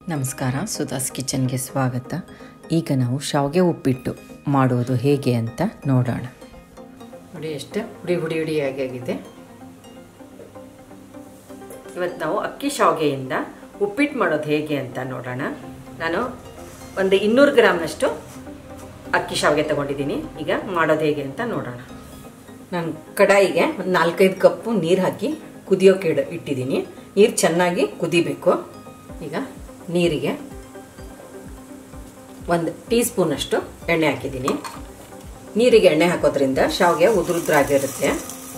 ನಮಸ್ಕಾರ ಸುಧಾಸ್ ಕಿಚನ್ಗೆ ಸ್ವಾಗತ ಈಗ ನಾವು ಶಾವಿಗೆ ಉಪ್ಪಿಟ್ಟು ಮಾಡುವುದು ಹೇಗೆ ಅಂತ ನೋಡೋಣ ನೋಡಿ ಎಷ್ಟು ಹುಡಿ ಹುಡಿ ಹುಡಿಯಾಗಿ ಆಗಿದೆ ಇವತ್ತು ನಾವು ಅಕ್ಕಿ ಶಾವಿಗೆಯಿಂದ ಉಪ್ಪಿಟ್ಟು ಮಾಡೋದು ಹೇಗೆ ಅಂತ ನೋಡೋಣ ನಾನು ಒಂದು ಇನ್ನೂರು ಗ್ರಾಮ್ನಷ್ಟು ಅಕ್ಕಿ ಶಾವಿಗೆ ತಗೊಂಡಿದ್ದೀನಿ ಈಗ ಮಾಡೋದು ಹೇಗೆ ಅಂತ ನೋಡೋಣ ನಾನು ಕಡಾಯಿಗೆ ಒಂದು ನಾಲ್ಕೈದು ಕಪ್ಪು ನೀರು ಹಾಕಿ ಕುದಿಯೋಕೆ ಇಡ ಇಟ್ಟಿದ್ದೀನಿ ನೀರು ಚೆನ್ನಾಗಿ ಕುದಿಬೇಕು ಈಗ ನೀರಿಗೆ ಒಂದು ಟೀ ಸ್ಪೂನಷ್ಟು ಎಣ್ಣೆ ಹಾಕಿದ್ದೀನಿ ನೀರಿಗೆ ಎಣ್ಣೆ ಹಾಕೋದ್ರಿಂದ ಶಾವಿಗೆ ಉದುರುದ್ರಾಗಿರುತ್ತೆ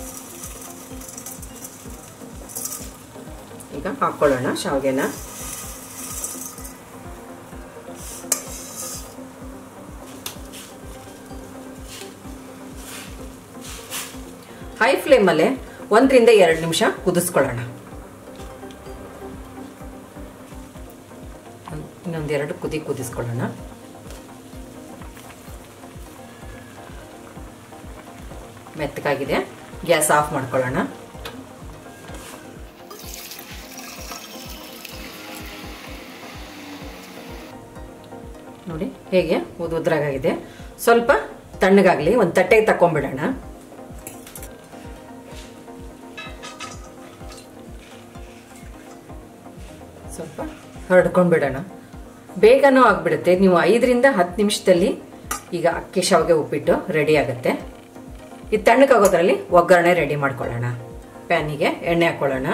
ಈಗ ಹಾಕ್ಕೊಳ್ಳೋಣ ಶಾವಿಗೆನ ಹೈ ಫ್ಲೇಮಲ್ಲೇ ಒಂದರಿಂದ ಎರಡು ನಿಮಿಷ ಕುದಿಸ್ಕೊಳ್ಳೋಣ ಇನ್ನೊಂದೆರಡು ಕುದಿ ಕುದಿಸ್ಕೊಳ್ಳೋಣ ಮೆತ್ತಗಾಗಿದೆ ಗ್ಯಾಸ್ ಆಫ್ ಮಾಡ್ಕೊಳ್ಳೋಣ ನೋಡಿ ಹೇಗೆ ಉದುದ್ರಾಗಿದೆ ಸ್ವಲ್ಪ ತಣ್ಣಗಾಗ್ಲಿ ಒಂದು ತಟ್ಟೆಗೆ ತಕೊಂಡ್ಬಿಡೋಣ ಸ್ವಲ್ಪ ಹರಡ್ಕೊಂಡ್ಬಿಡೋಣ ಬೇಗನೂ ಆಗಿಬಿಡುತ್ತೆ ನೀವು ಐದರಿಂದ ಹತ್ತು ನಿಮಿಷದಲ್ಲಿ ಈಗ ಅಕ್ಕಿ ಶಾವಿಗೆ ಉಪ್ಪಿಟ್ಟು ರೆಡಿ ಆಗುತ್ತೆ ಇದು ತಣ್ಣಗಾಗೋದ್ರಲ್ಲಿ ಒಗ್ಗರಣೆ ರೆಡಿ ಮಾಡ್ಕೊಳ್ಳೋಣ ಪ್ಯಾನಿಗೆ ಎಣ್ಣೆ ಹಾಕ್ಕೊಳ್ಳೋಣ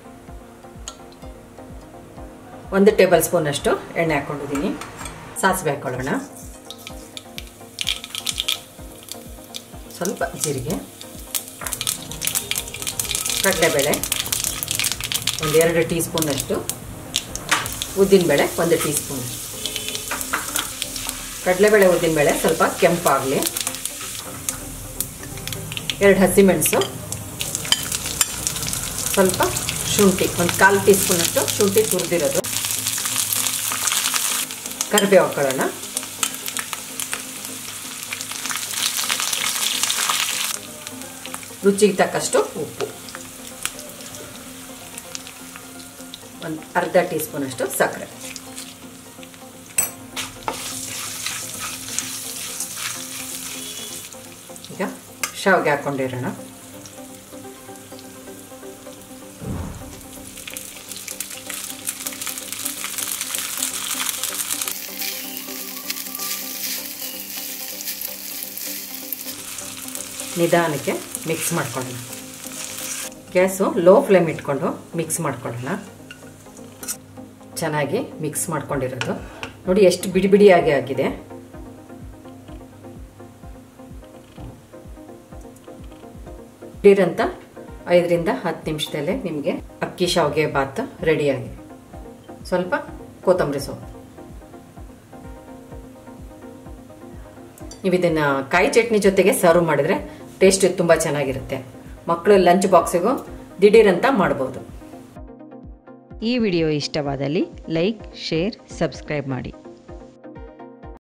ಒಂದು ಟೇಬಲ್ ಸ್ಪೂನ್ ಅಷ್ಟು ಎಣ್ಣೆ ಹಾಕ್ಕೊಂಡಿದ್ದೀನಿ ಸಾಸಿವೆ ಹಾಕ್ಕೊಳ್ಳೋಣ ಸ್ವಲ್ಪ ಜೀರಿಗೆ ಕಡಲೆಬೇಳೆ ಒಂದೆರಡು ಟೀ ಸ್ಪೂನಷ್ಟು ಉದ್ದಿನಬೇಳೆ ಒಂದು ಟೀ ಸ್ಪೂನ್ ಕಡಲೆಬೇಳೆ ಉದ್ದಿನಬೇಳೆ ಸ್ವಲ್ಪ ಕೆಂಪಾಗಲಿ ಎರಡು ಹಸಿಮೆಣಸು ಸ್ವಲ್ಪ ಶುಂಠಿ ಒಂದು ಕಾಲು ಟೀ ಸ್ಪೂನಷ್ಟು ಶುಂಠಿ ತುರಿದಿರೋದು ಕರಿಬೇವು ಹಾಕೊಳ್ಳೋಣ ರುಚಿಗೆ ತಕ್ಕಷ್ಟು ಉಪ್ಪು ಒಂದು ಅರ್ಧ ಟೀ ಸ್ಪೂನಷ್ಟು ಸಕ್ಕರೆ ಈಗ ಶಾವಿಗೆ ಹಾಕ್ಕೊಂಡಿರೋಣ ನಿಧಾನಕ್ಕೆ ಮಿಕ್ಸ್ ಮಾಡ್ಕೊಳ್ಳೋಣ ಗ್ಯಾಸು ಲೋ ಫ್ಲೇಮ್ ಇಟ್ಕೊಂಡು ಮಿಕ್ಸ್ ಮಾಡ್ಕೊಳ್ಳೋಣ ಚೆನ್ನಾಗಿ ಮಿಕ್ಸ್ ಮಾಡ್ಕೊಂಡಿರೋದು ನೋಡಿ ಎಷ್ಟು ಬಿಡಿ ಬಿಡಿಯಾಗಿ ಆಗಿದೆ ಅಂತ ಐದರಿಂದ ಹತ್ತು ನಿಮಿಷದಲ್ಲೇ ನಿಮಗೆ ಅಕ್ಕಿ ಶಾವಿಗೆ ಬಾತ್ ರೆಡಿಯಾಗಿದೆ ಸ್ವಲ್ಪ ಕೊತ್ತಂಬರಿ ಸೊಪ್ಪು ನೀವು ಇದನ್ನ ಕಾಯಿ ಚಟ್ನಿ ಜೊತೆಗೆ ಸರ್ವ್ ಮಾಡಿದ್ರೆ ಟೇಸ್ಟ್ ತುಂಬ ಚೆನ್ನಾಗಿರುತ್ತೆ ಮಕ್ಕಳು ಲಂಚ್ ಬಾಕ್ಸಿಗೂ ದಿಢೀರಂತ ಮಾಡ್ಬೋದು ಈ ವಿಡಿಯೋ ಇಷ್ಟವಾದಲ್ಲಿ ಲೈಕ್ ಶೇರ್ ಸಬ್ಸ್ಕ್ರೈಬ್ ಮಾಡಿ